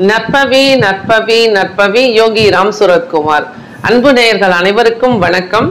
நற்பவி நற்பவி நற்பவி யோகி ராம் சுரத்குமார் அன்பு நேயர்கள் அனைவருக்கும் வணக்கம்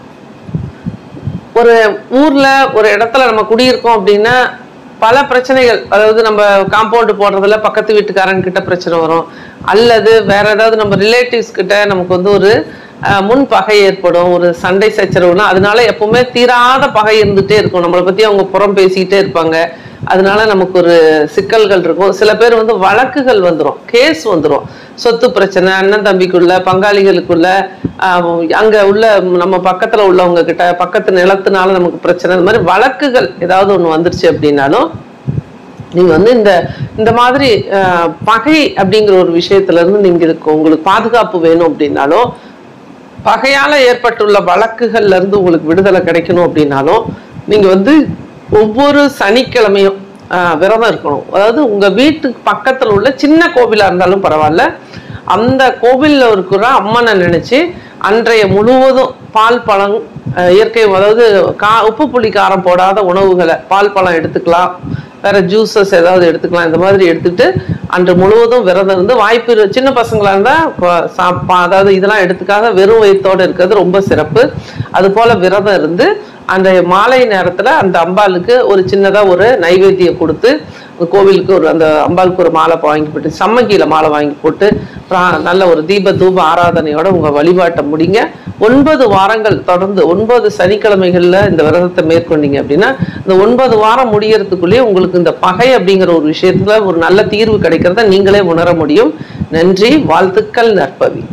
ஒரு ஊர்ல ஒரு இடத்துல நம்ம குடியிருக்கோம் அப்படின்னா பல பிரச்சனைகள் அதாவது நம்ம காம்பவுண்டு போடுறதுல பக்கத்து வீட்டுக்காரங்க கிட்ட பிரச்சனை வரும் அல்லது வேற ஏதாவது நம்ம ரிலேட்டிவ்ஸ் கிட்ட நமக்கு வந்து ஒரு அஹ், முன் பகை ஏற்படும் ஒரு சண்டை சச்சரவுலாம் அதனால எப்பவுமே தீராத பகை இருந்துட்டே இருக்கும் நம்மளை பத்தி அவங்க புறம் பேசிக்கிட்டே இருப்பாங்க அதனால நமக்கு ஒரு சிக்கல்கள் இருக்கும் சில பேர் வந்து வழக்குகள் வந்துடும் கேஸ் வந்துடும் சொத்து பிரச்சனை அண்ணன் தம்பிக்குள்ள பங்காளிகளுக்குள்ள ஆஹ், அங்க உள்ள நம்ம பக்கத்துல உள்ளவங்க கிட்ட பக்கத்து நிலத்தினால நமக்கு பிரச்சனை இந்த மாதிரி வழக்குகள் ஏதாவது ஒண்ணு வந்துருச்சு அப்படின்னாலும் நீங்க வந்து இந்த இந்த மாதிரி ஆஹ், பகை அப்படிங்கிற ஒரு விஷயத்துல இருந்து நீங்க இதுக்கு உங்களுக்கு பாதுகாப்பு வேணும் அப்படின்னாலும் பகையால ஏற்பட்டுள்ள வழக்குகள்ல இருந்து உங்களுக்கு விடுதலை கிடைக்கணும் அப்படின்னாலும் நீங்க வந்து ஒவ்வொரு சனிக்கிழமையும் ஆஹ், விரதம் இருக்கணும் அதாவது உங்க வீட்டுக்கு பக்கத்துல உள்ள சின்ன கோவிலா இருந்தாலும் பரவாயில்ல அந்த கோவில்ல இருக்கிற அம்மனை நினைச்சு அன்றைய முழுவதும் பால் பழம் ஆஹ், இயற்கை அதாவது கா உப்பு புளி காரம் போடாத உணவுகளை பால் பழம் எடுத்துக்கலாம் வேற ஜூஸஸ் ஏதாவது எடுத்துக்கலாம் இந்த மாதிரி எடுத்துட்டு அன்று முழுவதும் விரதம் இருந்து வாய்ப்பு இரு- சின்ன பசங்களா இருந்தா கொ- சாப்பா அதாவது இதெல்லாம் எடுத்துக்காக வெறும் வயிற்றோட இருக்கிறது ரொம்ப சிறப்பு அது போல விரதம் இருந்து அந்த மாலை நேரத்துல அந்த அம்பாளுக்கு ஒரு சின்னதா ஒரு நைவேத்தியம் கொடுத்து அந்த கோவிலுக்கு ஒரு அந்த அம்பாளுக்கு ஒரு மாலை வாங்கி போட்டு சம்மங்கியில மாலை வாங்கி போட்டு பிரா- நல்ல ஒரு தீப தூப ஆராதனையோட உங்க வழிபாட்டை முடிங்க ஒன்பது வாரங்கள் தொடர்ந்து ஒன்பது சனிக்கிழமைகள்ல இந்த விரதத்தை மேற்கொண்டீங்க அப்படின்னா இந்த ஒன்பது வாரம் முடியறதுக்குள்ளேயே உங்களுக்கு இந்த பகை அப்படிங்கிற ஒரு விஷயத்துல ஒரு நல்ல தீர்வு கிடைக்கிறத நீங்களே உணர முடியும் நன்றி வாழ்த்துக்கள் நற்பவி